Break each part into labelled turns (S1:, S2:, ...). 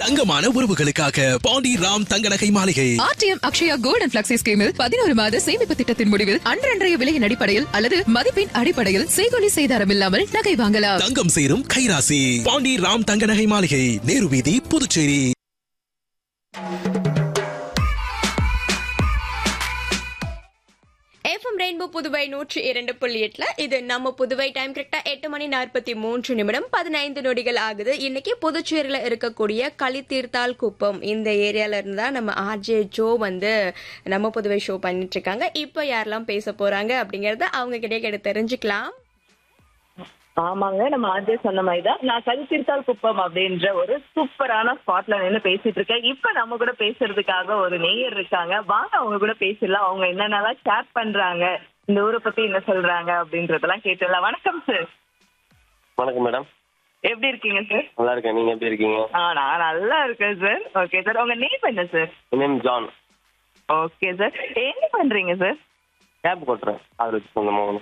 S1: தங்கமான உறவுகளுக்காக பாண்டி ராம் தங்க நகை மாளிகை
S2: ஆர்டிஎம் அக்ஷயா கோல்டன் பிளக்ஸி ஸ்கீமில் பதினோரு மாத சேமிப்பு திட்டத்தின் முடிவில் அன்றன்றைய விலையின் அடிப்படையில் அல்லது மதிப்பின் அடிப்படையில் செய்கொலி செய்தாரம் இல்லாமல் நகை வாங்கலாம்
S1: தங்கம் சேரும் கைராசி பாண்டி ராம் தங்க நகை மாளிகை நேரு வீதி புதுச்சேரி
S3: எஃப்எம் ரெயின்போ புதுவை நூற்றி இரண்டு புள்ளி எட்டுல இது நம்ம புதுவை டைம் கரெக்டா எட்டு மணி நாற்பத்தி மூன்று நிமிடம் பதினைந்து நொடிகள் ஆகுது இன்னைக்கு புதுச்சேரியில இருக்கக்கூடிய களித்தீர்த்தால் குப்பம் இந்த ஏரியால இருந்து தான் நம்ம ஆர்ஜே ஜோ வந்து நம்ம புதுவை ஷோ பண்ணிட்டு இருக்காங்க இப்போ யாரெல்லாம் பேச போறாங்க அப்படிங்கறத அவங்க கிட்டே கேட்டு தெரிஞ்சுக்கலாம்
S4: ஆமாங்க நம்ம ஆஜே சொன்ன மாதிரி தான் நான் கருத்திருத்தால் குப்பம் அப்படின்ற ஒரு சூப்பரான ஸ்பாட்ல நின்று பேசிட்டு இருக்கேன் இப்ப நம்ம கூட பேசுறதுக்காக ஒரு நேயர் இருக்காங்க வாங்க அவங்க கூட பேசலாம் அவங்க என்னென்னலாம் ஷேர் பண்றாங்க இந்த ஊரை பத்தி என்ன சொல்றாங்க அப்படின்றதெல்லாம் கேட்டுடலாம் வணக்கம் சார்
S5: வணக்கம் மேடம்
S4: எப்படி இருக்கீங்க சார்
S5: நல்லா இருக்கேன் நீங்க எப்படி இருக்கீங்க
S4: ஆ நான் நல்லா இருக்கேன் சார் ஓகே சார் உங்க நேம் என்ன sir
S5: name John
S4: okay sir என்ன பண்றீங்க சார்
S5: கேப் கொட்டுறேன் அவருக்கு சொந்தமாக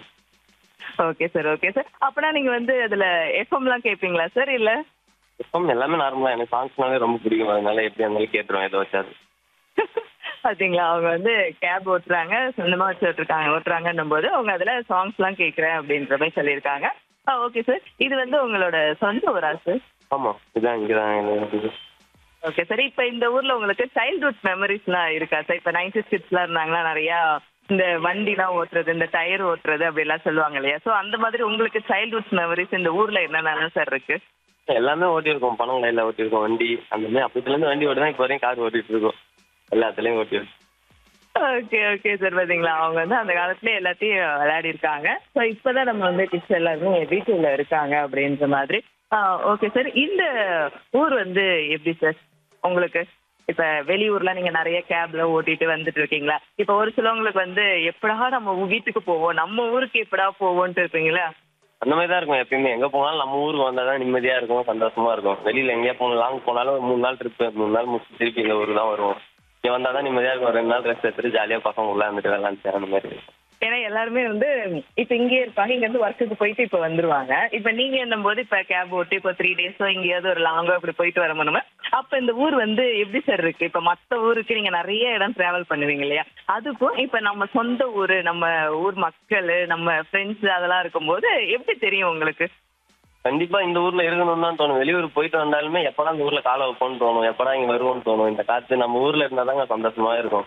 S4: ஓகே சார் ஓகே சார் அப்பனா நீங்க வந்து அதுல எஃப்எம்லாம் கேட்பீங்களா சார் இல்ல
S5: இப்போ எல்லாமே நார்மலா எனக்கு சாங்ஸ்னாலே ரொம்ப பிடிக்கும் அதனால எப்படி இருந்தாலும் கேட்டுருவேன் எதை வச்சாது
S4: பாத்தீங்களா அவங்க வந்து கேப் ஓட்டுறாங்க சொந்தமா வச்சுட்டு இருக்காங்க ஓட்டுறாங்கன்னும் போது அவங்க அதுல சாங்ஸ் எல்லாம் கேக்குறேன் அப்படின்ற மாதிரி சொல்லியிருக்காங்க ஓகே சார் இது வந்து உங்களோட சொந்த ஊரா சார்
S5: ஆமா இதான் இங்கதான் எனக்கு
S4: ஓகே சார் இப்ப இந்த ஊர்ல உங்களுக்கு சைல்ட்ஹுட் மெமரிஸ் எல்லாம் இருக்கா சார் இப்ப நைன்டி கிட்ஸ் எல்லாம் இருந்தாங்களா நிறைய இந்த வண்டி எல்லாம் ஓட்டுறது இந்த டயர் ஓட்டுறது அப்படி எல்லாம் சொல்லுவாங்க இல்லையா சோ அந்த மாதிரி உங்களுக்கு சைல்ட்ஹுட் மெமரிஸ் இந்த ஊர்ல என்னென்ன சார் இருக்கு
S5: எல்லாமே ஓட்டியிருக்கோம் பணம் கையில ஓட்டியிருக்கோம் வண்டி அந்த மாதிரி அப்பத்துல இருந்து வண்டி ஓட்டி தான் இப்போ வரையும் கார் ஓட்டிட்டு இருக்கோம் எல்லாத்துலயும் ஓட்டியிருக்கோம்
S4: ஓகே ஓகே சார் பாத்தீங்களா அவங்க வந்து அந்த காலத்துல எல்லாத்தையும் விளையாடி இருக்காங்க ஸோ இப்பதான் நம்ம வந்து கிட்ஸ் எல்லாருமே வீட்டுல இருக்காங்க அப்படின்ற மாதிரி ஓகே சார் இந்த ஊர் வந்து எப்படி சார் உங்களுக்கு இப்ப வெளியூர்ல நீங்க நிறைய கேப்ல ஓட்டிட்டு வந்துட்டு இருக்கீங்களா இப்ப ஒரு சிலவங்களுக்கு வந்து எப்படா நம்ம ஊ- வீட்டுக்கு போவோம் நம்ம ஊருக்கு எப்படா போவோம்ட்டு இருப்பீங்களா
S5: அந்த மாதிரி தான் இருக்கும் எப்பயுமே எங்க போனாலும் நம்ம ஊருக்கு வந்தா தான் நிம்மதியா இருக்கும் சந்தோஷமா இருக்கும் வெளியில எங்கேயா போகணும் லாங் போனாலும் ஒரு மூணு நாள் ட்ரிப் மூணு நாள் முடிச்சு திருப்பி இந்த ஊருக்கு தான் வருவோம் இங்க வந்தா தான் நிம்மதியா இருக்கும் ரெண்டு நாள் ரெஸ்ட் எடுத்துட்டு ஜாலியா பசங்க உள்ள இருந்துட்டு விளாண்டு அந்த மாதிரி
S4: ஏன்னா எல்லாருமே வந்து இப்ப இங்கே இருப்பாங்க இங்க இருந்து ஒர்க்குக்கு போயிட்டு இப்ப வந்துருவாங்க இப்ப நீங்க என்னும் போது இப்ப கேப் ஓட்டி இப்ப த்ரீ டேஸோ எங்கேயாவது ஒரு லாங்கோ இப்படி போயிட்டு வர முடியுமா அப்ப இந்த ஊர் வந்து எப்படி சார் இருக்கு இப்ப மத்த ஊருக்கு நீங்க நிறைய இடம் டிராவல் பண்ணுவீங்க இல்லையா அதுக்கும் இப்ப நம்ம சொந்த ஊரு நம்ம ஊர் மக்கள் நம்ம ஃப்ரெண்ட்ஸ் அதெல்லாம் இருக்கும்போது எப்படி தெரியும் உங்களுக்கு
S5: கண்டிப்பா இந்த ஊர்ல இருக்கணும்னு தான் தோணும் வெளியூர் போயிட்டு வந்தாலுமே எப்படா இந்த ஊர்ல காலை வைப்போம்னு தோணும் எப்படா இங்க வருவோம்னு தோணும் இந்த காத்து நம்ம ஊர்ல இருந்தா தாங்க சந்தோஷமா இருக்கும்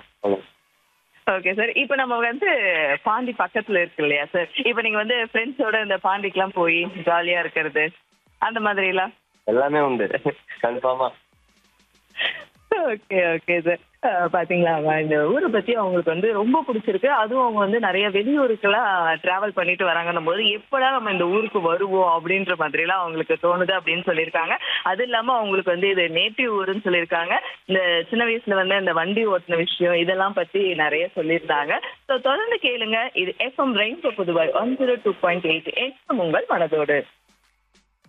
S4: ஓகே சார் இப்ப நம்ம வந்து பாண்டி பக்கத்துல இருக்கு இல்லையா சார் இப்ப நீங்க வந்து ஃப்ரெண்ட்ஸோட இந்த பாண்டிக்கெல்லாம் போய் ஜாலியா இருக்கிறது அந்த மாதிரி எல்லாம்
S5: எல்லாமே உண்டு கன்ஃபார்மா
S4: ஓகே ஓகே சார் பாத்தீங்களா அவ இந்த ஊரை பத்தி அவங்களுக்கு வந்து ரொம்ப பிடிச்சிருக்கு அதுவும் அவங்க வந்து நிறைய வெளியூருக்கெல்லாம் டிராவல் பண்ணிட்டு வராங்கன்னும் போது எப்படா நம்ம இந்த ஊருக்கு வருவோம் அப்படின்ற மாதிரிலாம் அவங்களுக்கு தோணுது அப்படின்னு சொல்லியிருக்காங்க அது இல்லாம அவங்களுக்கு வந்து இது நேட்டிவ் ஊருன்னு சொல்லியிருக்காங்க இந்த சின்ன வயசுல வந்து இந்த வண்டி ஓட்டின விஷயம் இதெல்லாம் பத்தி நிறைய சொல்லியிருந்தாங்க ஸோ தொடர்ந்து கேளுங்க இது எஃப்எம் ரெயின்போ புதுவாய் one zero two point eight FM உங்கள் மனதோடு